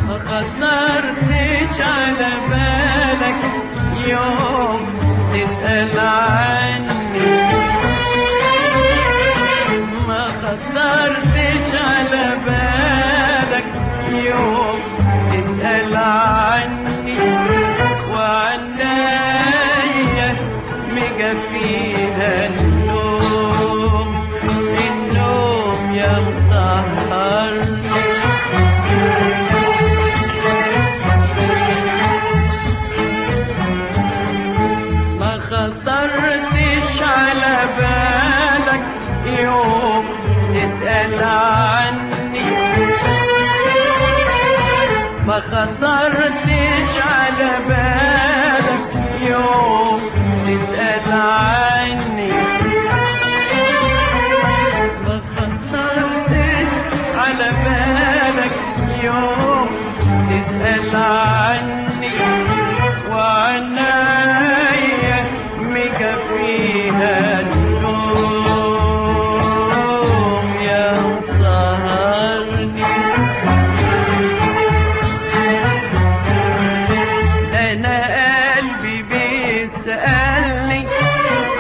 ما خطرتش على بالك يوم تسأل عني ما خطرتش على بالك يوم تسأل عني وعنايا مجفيها النوم النوم يا مسهرني ما خطرتش على بالك يوم تسأل عني ما خطرتش على بالك يوم تسأل عني ما خطرتش على بالك يوم تسأل عني وعنايا مكفيها النوم يا سهرني انا قلبي بيسألني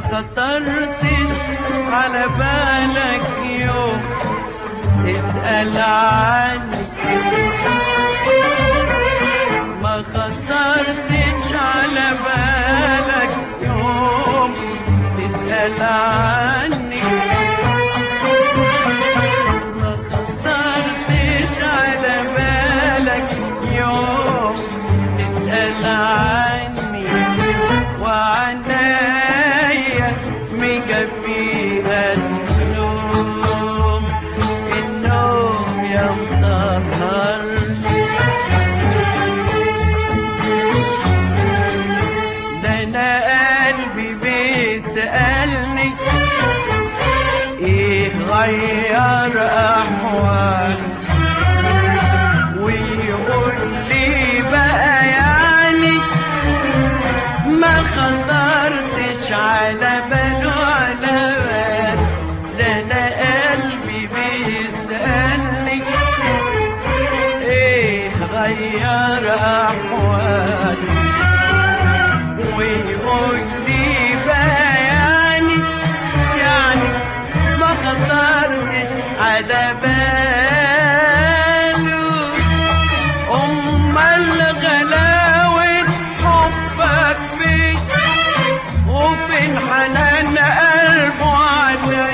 خطرتش على بالك يوم تسأل عني ما خطرتش على بالك يوم تسأل عني ما خطرتش على بالك يوم تسأل عني وعنايا ميجا فيها النوم النوم يا مسهرني ده انا قلبي بيسألني ايه غير احوالي ويقول لي بقى يعني ما خطرتش على باله على بال ده انا قلبي بيسألني ايه غير احوالي ويقول لي بقى يعني يعني ما خطرتش على باله أم الغلاوي حبك فين وفين حنان قلبه علي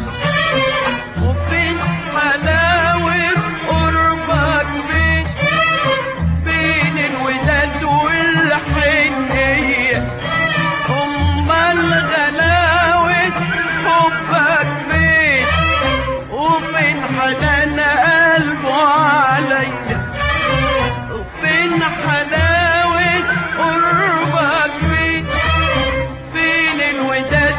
وفين حلاوة قربك فين فين الوداد والحنية أم الغلاوة حبك فين وفين حنان قلبه عليا وفين حلاوة قربك فين فين الوداد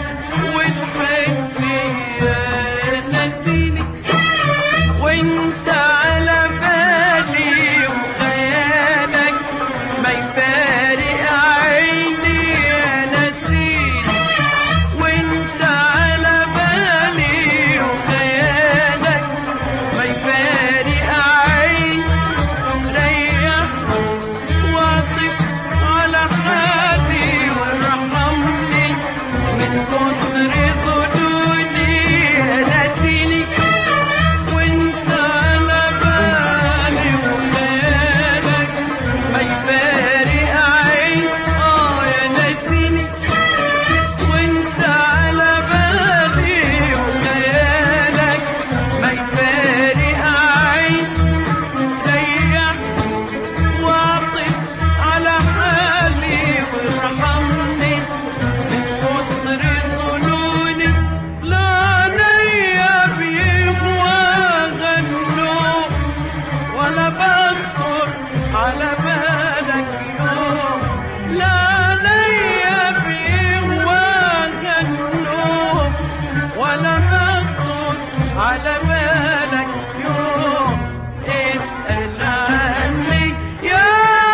والحنية نسيني وانت على بالي وخيالك ما يفارق عيني يا نسيني وانت على بالي وخيالك ما يفارق عيني ريح واعطف على حالي وارحمني من كتر ظنوني نسيني وانت على بالي وخيالك ما يفارق عين اه يا نسيني وانت على بالي وخيالك ما يفارق عين ريح واعطف على حالي وارحمني من كتر ظنوني لا نيا بيهوى غنوا ولا بخطر على بالك يوم لا نيا بيهوى غنوا ولا بخطر على بالك يوم اسأل عني يا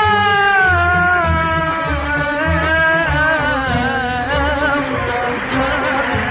مسهر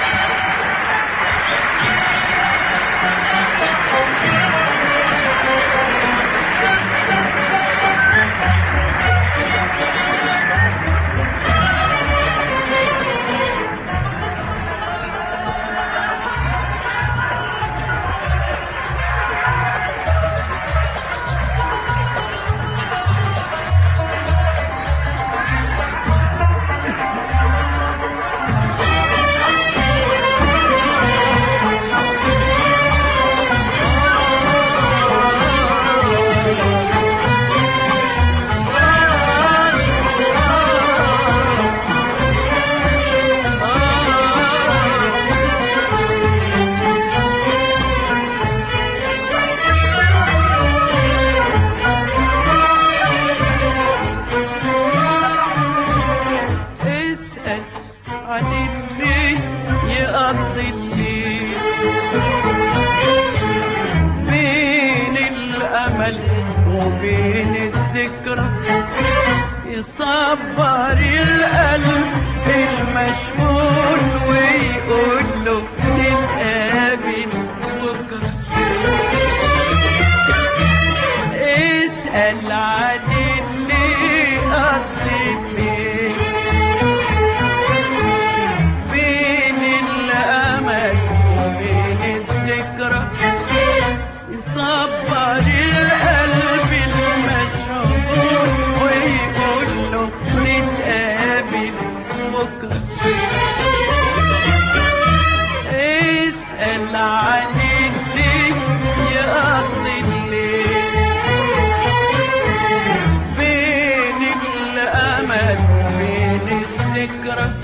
اسأل عن اللي يقضي الليل بين الأمل وبين الذكرى يصبر القلب المشغول ويقول له نتقابل بكرة اسأل عن اللي قضي الليل الذكرى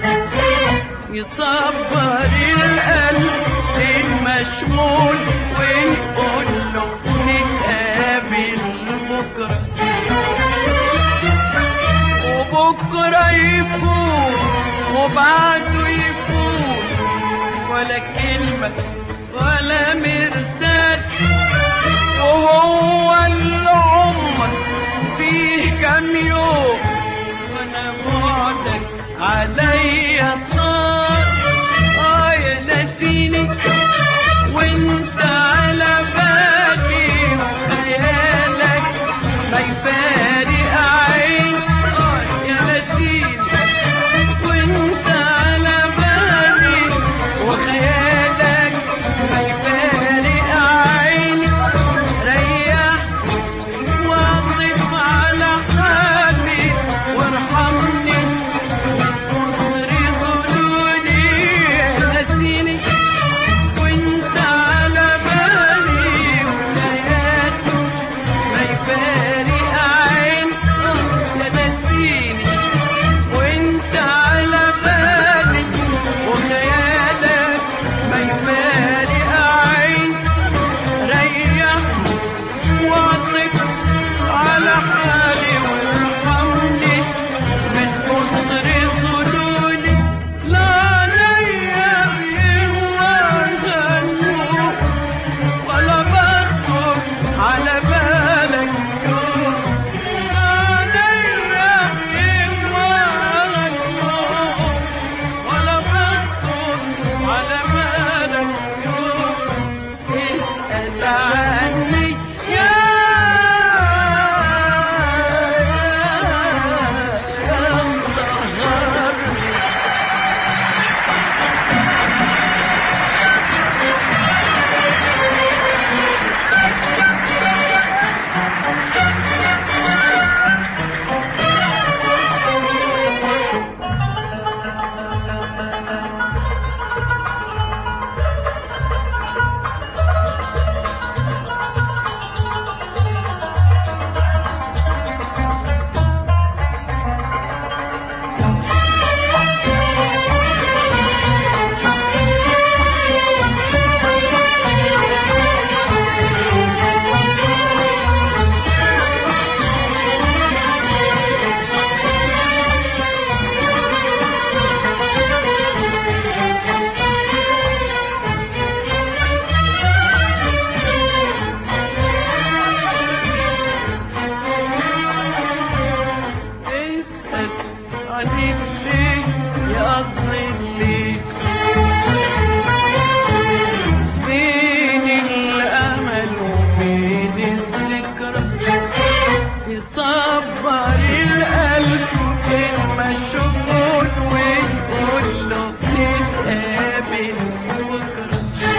يصبر القلب المشغول ويقول له نتقابل بكرة وبكرة يفوت وبعده يفوت ولا كلمة ولا مرسال وهو العمر فيه كام يوم وانا بعدك عليا طار اه يا ناسيني وانت على بالي وخيالك ما يفارق عين اه يا ناسيني وانت على بالي وخيالك ما يفارق عيني ريح واطف على حالي وارحمني من كتر ظلولي نسيني وانت على بالي وليالي ما يفارق عين يا نسيني وانت على بالي وخيالك ما يفارق عين ريح واعطف على حالي وارحمني من كتر ظلولي لا ليا غنوا ولا بخطر على بالك يوم لا ليا غنوا ولا بخطر على بالك يوم اسأل عني يا يا مظهر اسأل عن اللي يقضي اللي بين الأمل وبين الذكرى يصبر القلب المشغول ويقول له نتقابل بكرة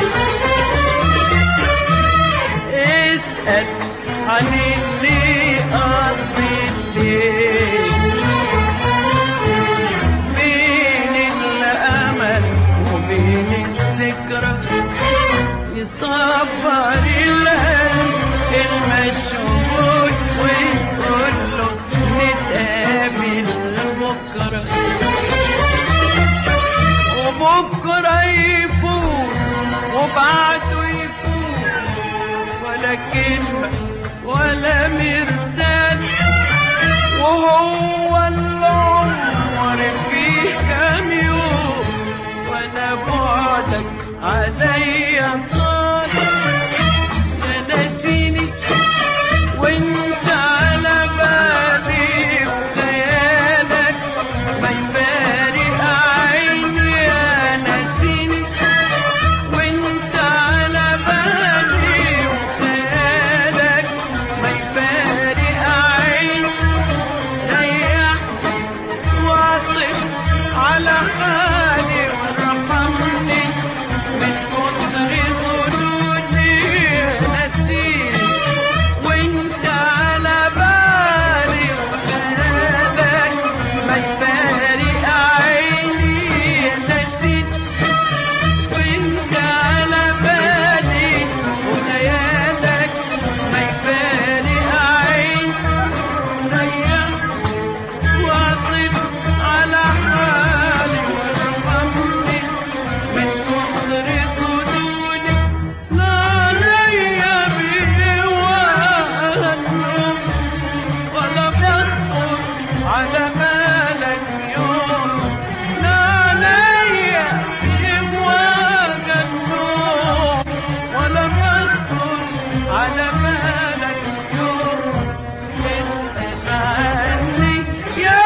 اسأل عن اللي قضي الليل بين الأمل وبين الذكرى يصبر القلب المشغول ويقول له نتقابل بكرة وبكرة يفوت وبعده يفوت ولا كلمة ولا مرسال وهو العمر فيه كام يوم وانا بعدك عليا طال يا ناسيني وانت على بالي وخيالك ما يفارق عيني يا ناسيني وانت على بالي وخيالك ما يفارق عيني ريح واعطف على حالي وارحمني من كتر على مالك يوم لا عليا يمواج النوم ولا بخطر على مالك يوم اسأل عني يا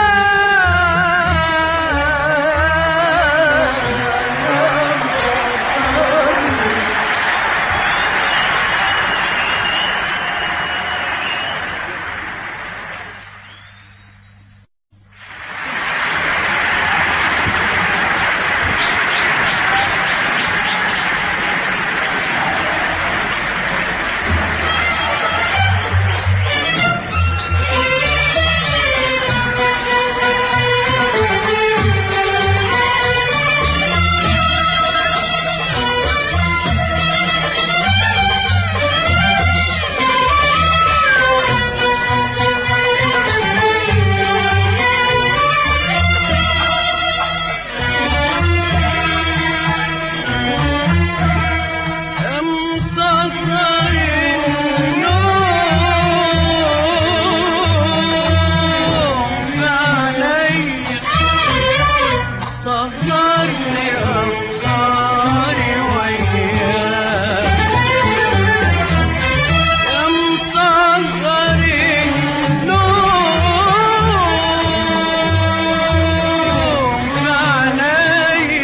كم صدر النوم فعلي صدرت أفكاري وياك كم صدر النوم فعلي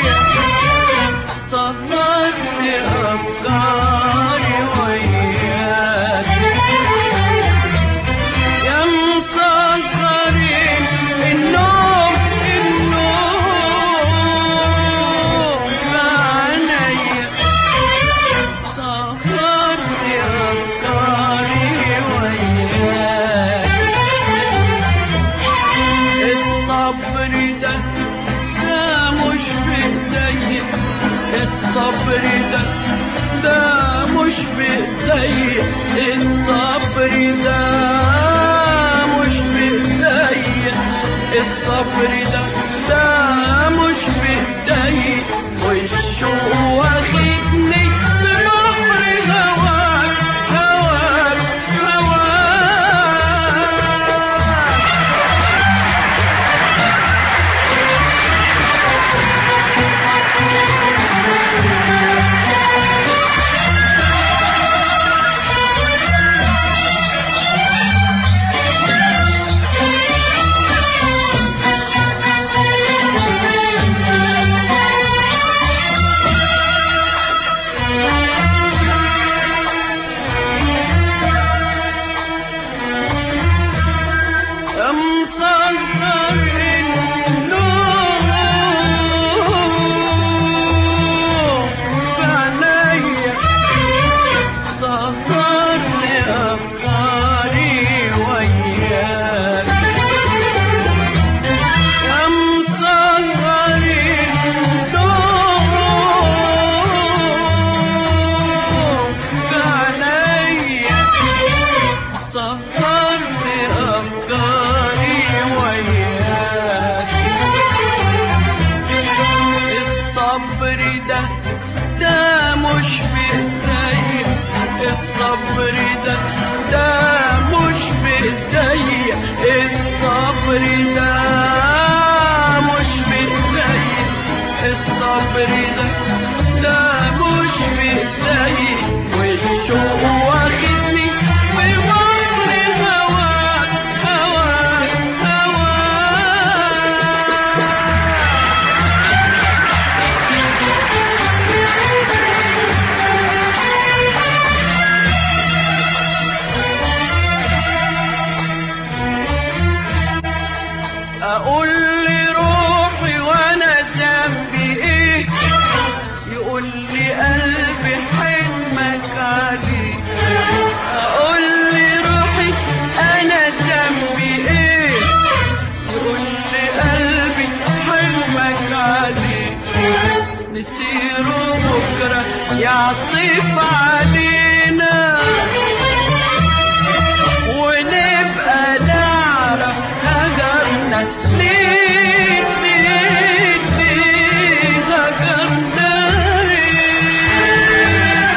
صدرت أفكاري وياك يا مصدر النوم النوم فعنيا صدرت أفكاري وياك الصبر ده ده مش بإيديا الصبر ده ده مش بإيديا الصبر ده مش بإيديا الصبر ده ده مش بإيديا والشوق واخدني في بحر هواك هواك هواك كم صدر النوم فعنيا صدرت أفكاري وياك كم صدر النوم فعنيا سهرت أفكاري وياك الصبر ده ده مش بإيديا الصبر ده ده مش بإيديا الصبر ده مش بإيديا الصبر ده ده مش بإيديا والشوق واخدني في بحر هواك هواك هواك اقول لي روحي وانا ذنبي ايه يقول لي قلبي حلمك عليه اقول لي روحي انا ذنبي ايه يقول لي قلبي حلمك عليه نسيره بكره يعطف علينا ونبقى نعرف هجرنا ليه ليه ليه هجرنا ليه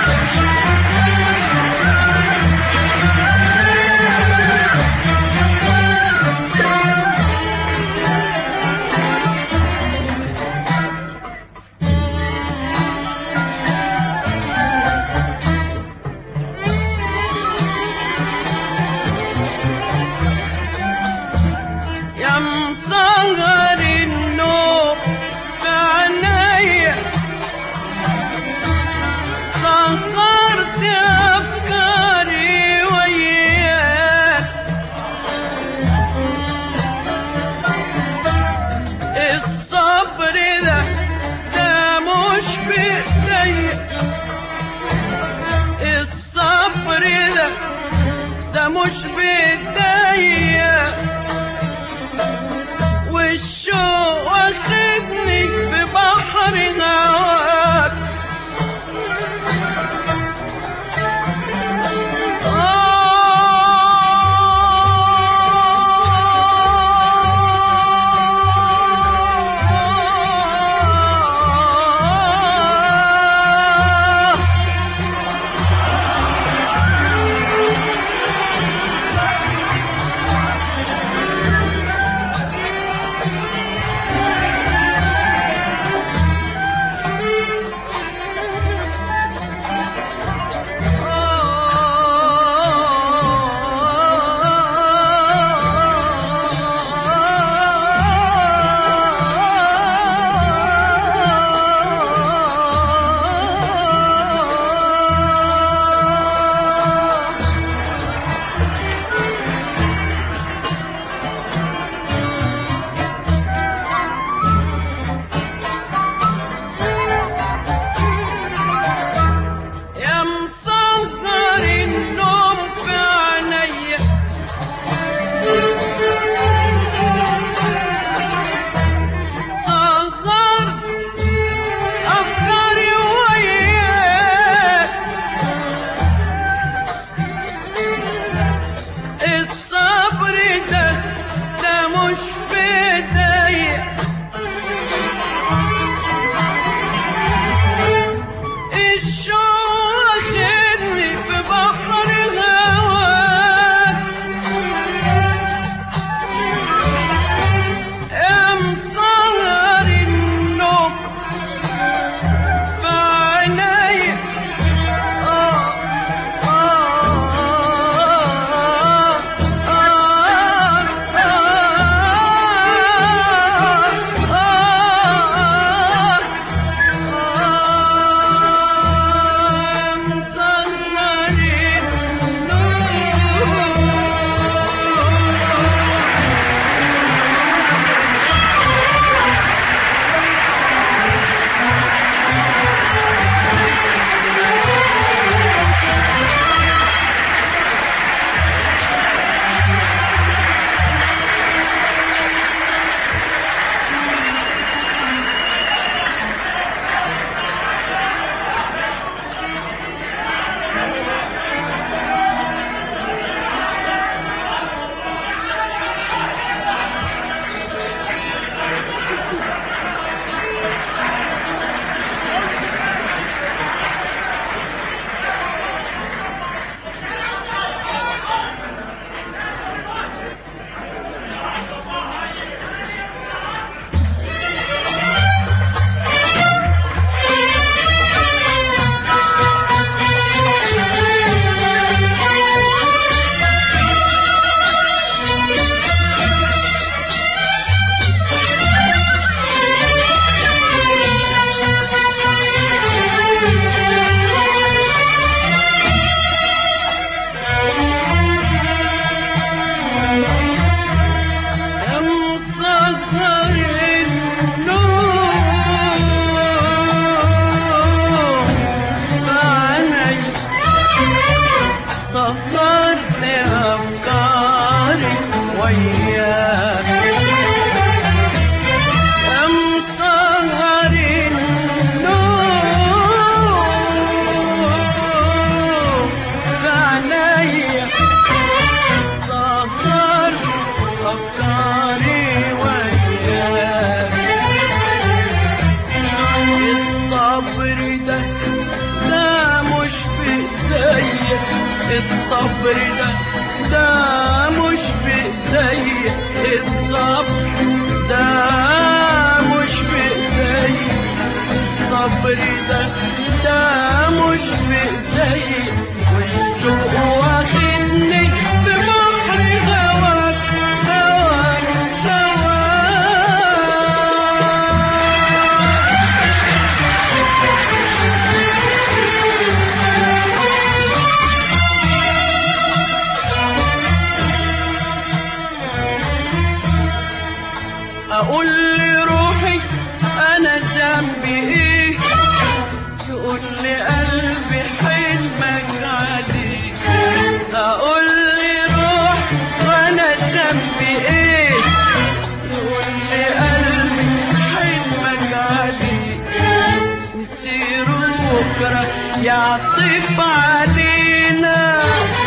مسهر النوم في عينيا سهرت أفكاري وياك الصبر ده ده مش بإيديا الصبر ده ده مش بإيديا والشوق واخدني في بحر هواك آه يا مسهر النوم في عينيا صغرت أفكاري وياك الصبر ده ده مش بداية الشوق واخدني في بحر هواك يا مسهر النوم في عينيا آه آه آه آه آه كم سهر النوم فعني سهرت أفكاري وياك كم سهر النوم فعني سهر أفكاري وياك الصبر ده ده مش بإيديا الصبر ده ده مش بإيديا الصبر ده مش بإيديا الصبر ده ده مش بإيديا والشوق واخدني في بحر هواك هواك هواك اقول لروحي انا ذنبي ايه يقول لي قلبي حلمك عليك اقول لروح وانا ذنبي ايه يقول لي قلبي حلمك عليك نسير بكره يعطف علينا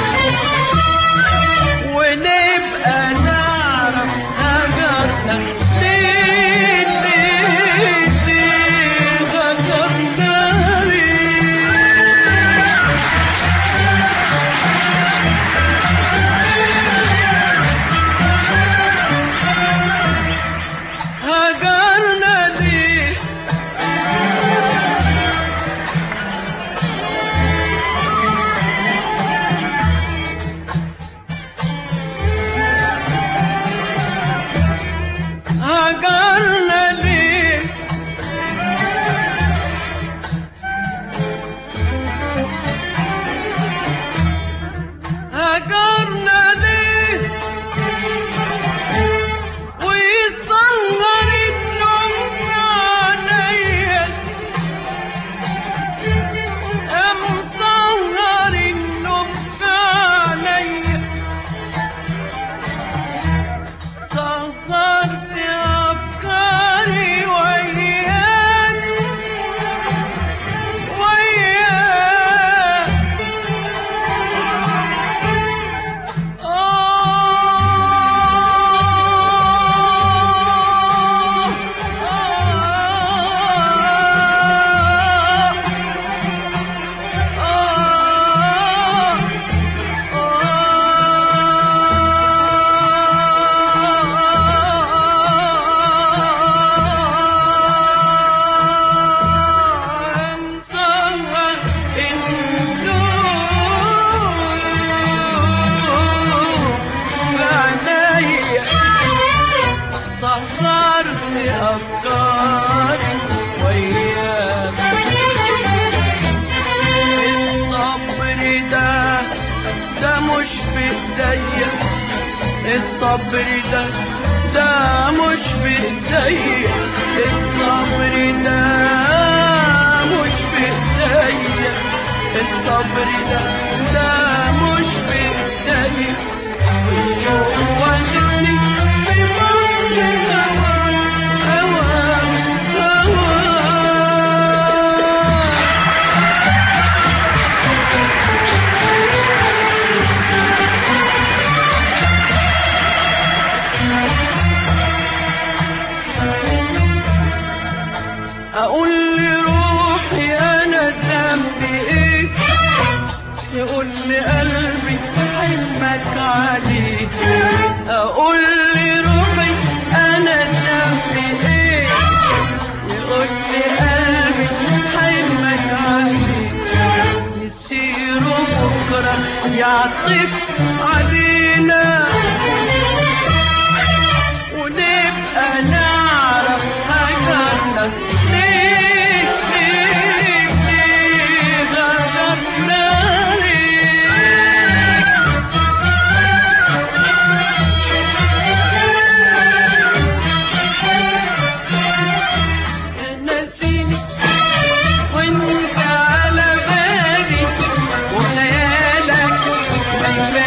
ونبقى نعرف هجرنا ليه ليه ليه هجرنا ليه هجرنا ليه هجرنا ليه هجرنا ليه ويصغر النوم في عينيا مصغر النوم في عينيا صغرت أفكاري وياك وياك آه آه آه صغرت أفكاري وياك الصبر ده ده مش بإيديا الصبر ده ده مش بإيديا الصبر ده مش بإيديا الصبر ده ده مش بإيديا والشوق والدني في بعض هوا هوا هوا اقول لروحي انا ذنبي ايه يقول لي قلبي حلمك عليه اقول لروحي انا ذنبي ايه يقول لي قلبي حلمك عليه يسير بكره يعطف علينا ونبقى نعرف هجرنا ليه ليه ليه هجرنا ليه نسيني وانت على بالي وخيالك ما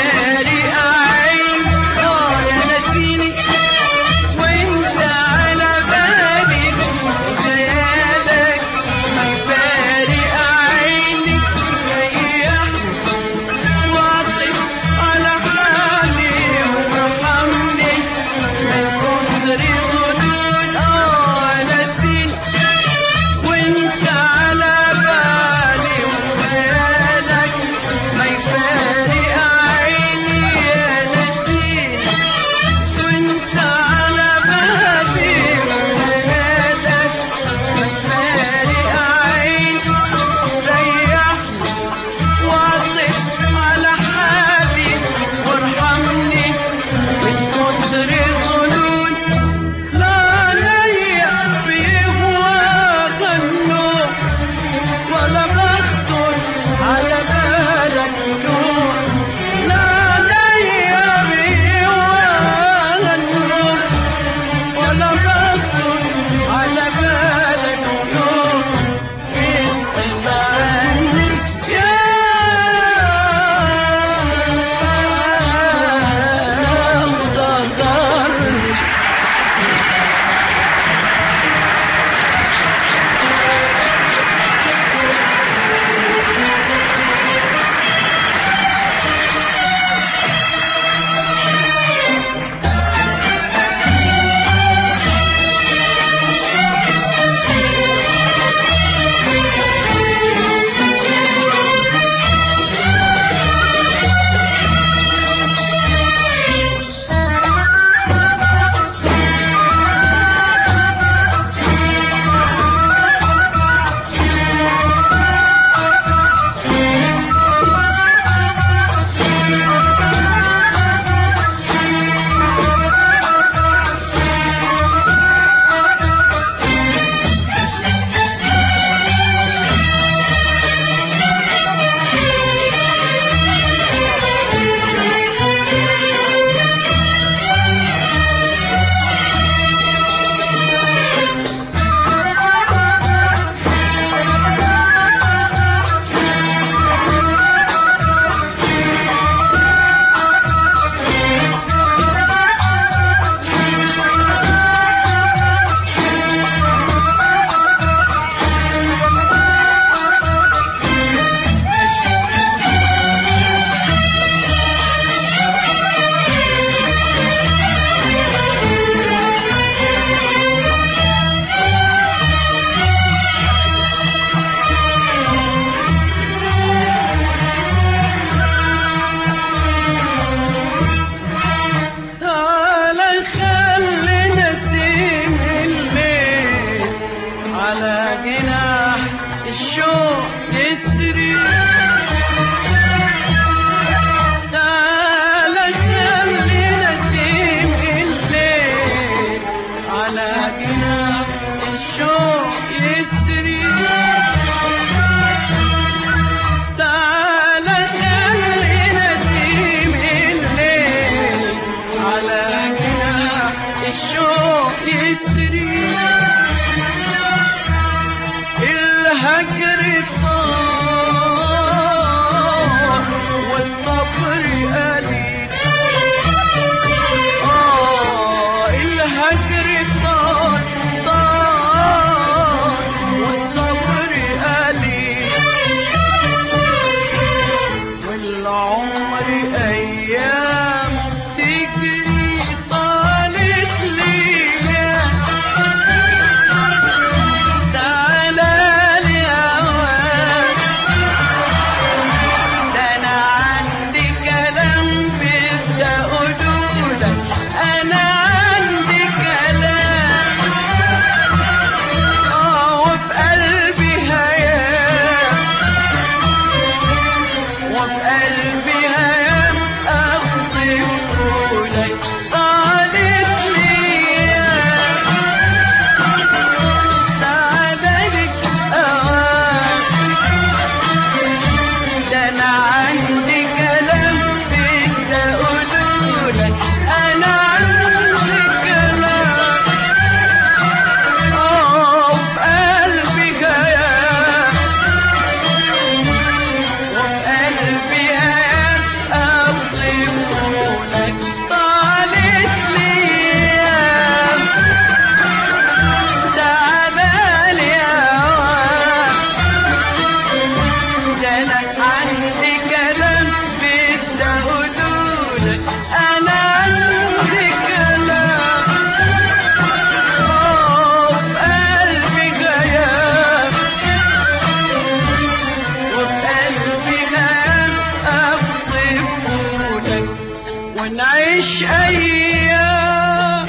على جناح الشوق يسري تعالى خلينا نسيم الليل على جناح الشوق يسري الهجر طار والصبر قليل آه الهجر طار طار والصبر قليل والعمر أيام تجري طالت ليا تعالى لي أوان ده أنا عندي كلام بدي أقولولك أنا عندي كلام آه وفي قلبي هيام وفي قلبي هيام أوصفهولك طالت ليام تعبانك أوان ده أنا عندي كلام بدي أقولولك أنا عندي كلام آه في قلبي هيام وفي قلبي هيام أوصفهولك طالت ليام تعبان يا واد ده انا عندي كلام بدي اقولولك انا عندي كلام آه، في قلبي غياب وفي قلبي غياب اوصفهولك ونعيش ايام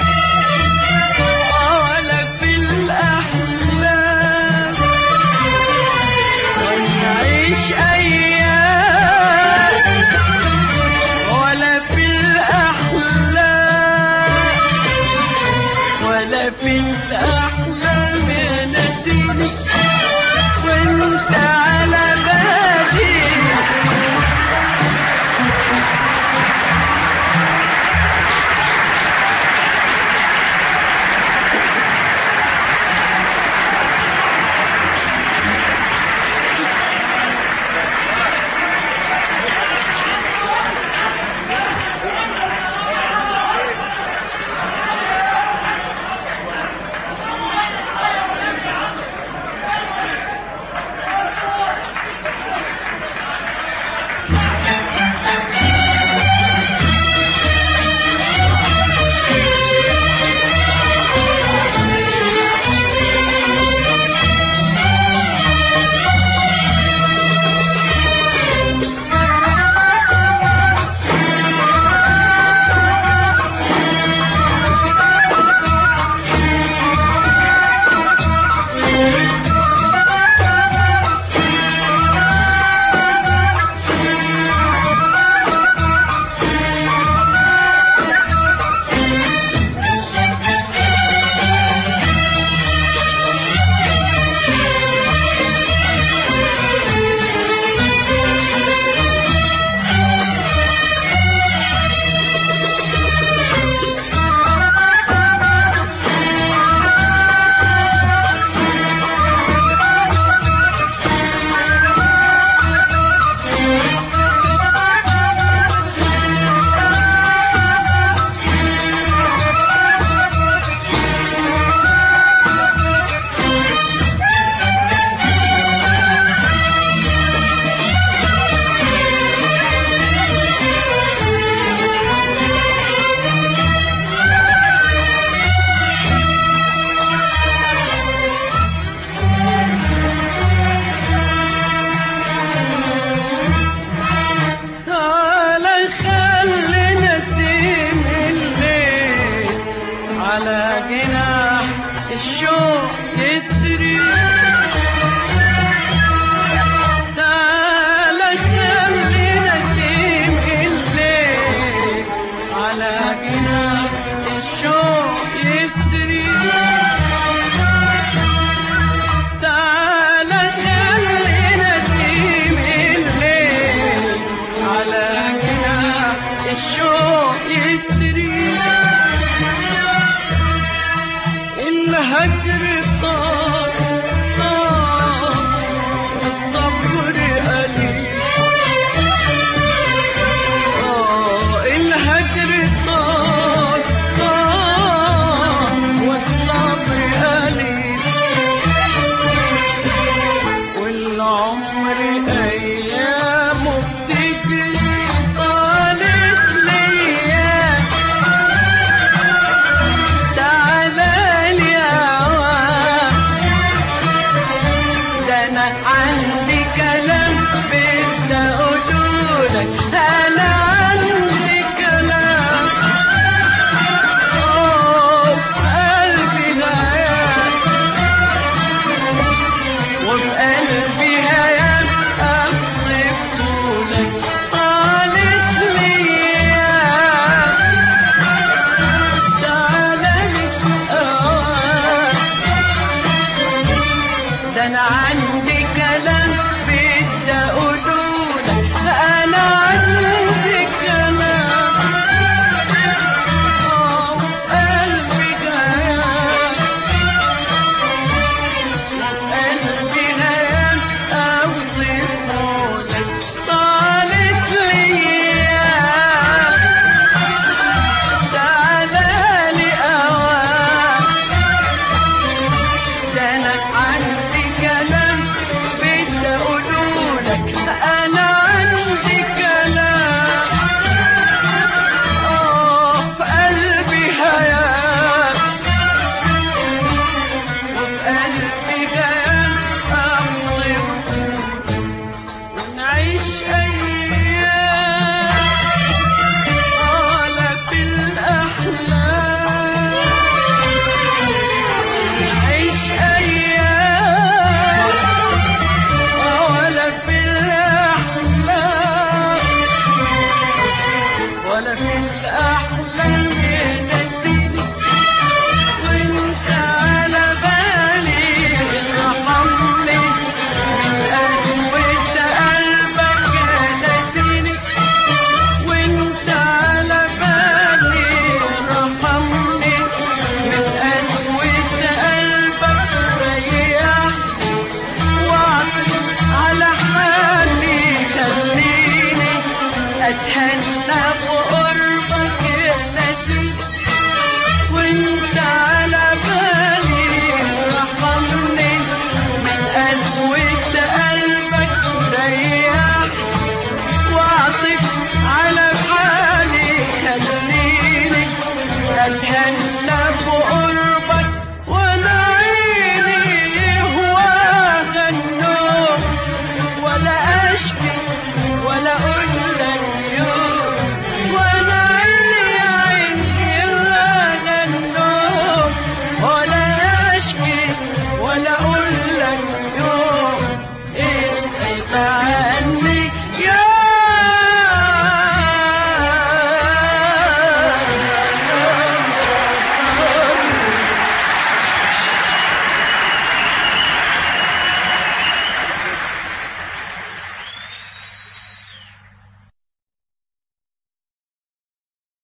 ولا في الاحلام ونعيش أيام ولا في الأحلام ولا في الأحلام نسيني وانت على بالي على جناح الشوق يسري هجر طار